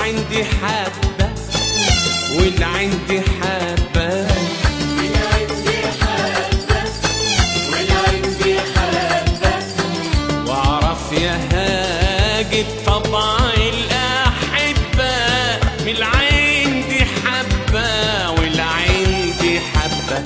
عندي حبة واللي عندي حبة واعرف يا هاجد طبع الأحبة من اللي عندي حبة واللي عندي حبة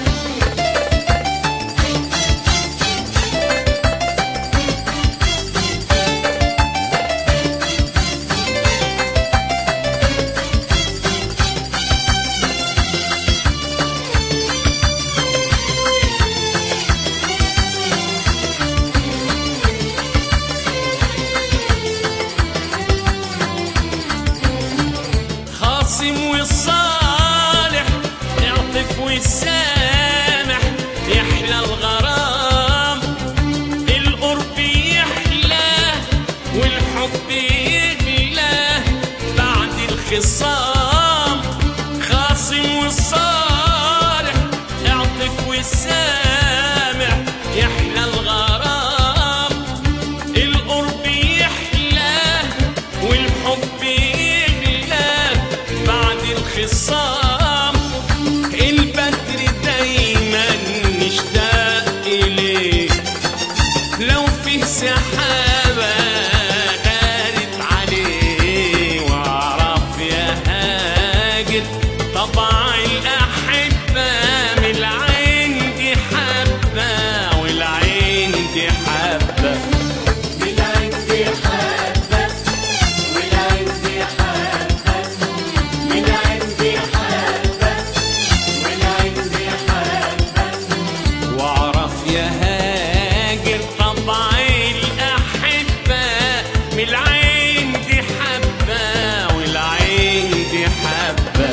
خاصم والصالح يعطف والسامح يحلى الغرام القرب يحلى والحب يغلى بعد الخصام خاصم والصالح يعطف والسامح يحلى الغرام القرب يحلى والحب يغلى بعد الخصام البدر دايما نشتاق إليه لو فيه سحابة غارت عليه واعرف يا هاجر طبع الأحبة من العين دي حبة والعين دي حبة واعرف يا هاجر طبع الأحبة من العين دي حبة والعين دي حبة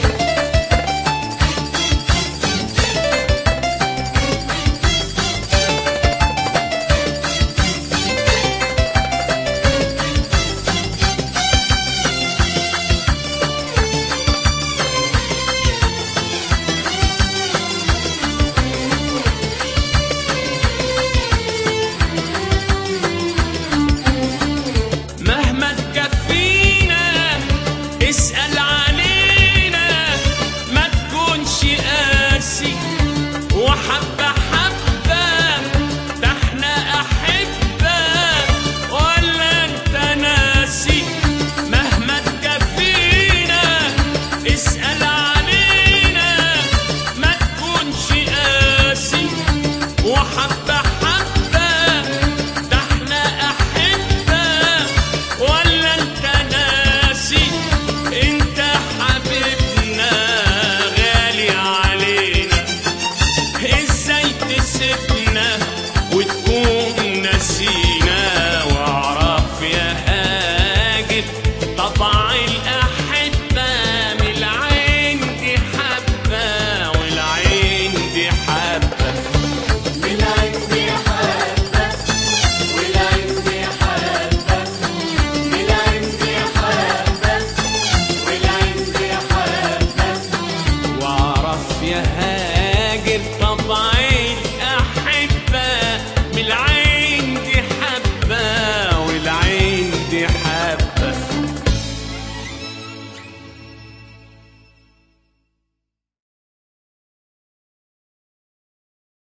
مهما تكفينا اسأل علينا ما تكونش قاسي وحبة حبة ده احنا أحبة ولا انت ناسي مهما تكفينا اسأل علينا ما تكونش قاسي وحبة حبة ده احنا أحبة ولا انت ناسي انت حبيبنا غالي علينا ازاي تسيبنا وتكون نسينا واعرف يا هاجر طبع الأحبة من العين دي حبة والعين دي حبة واعرف يا هاجر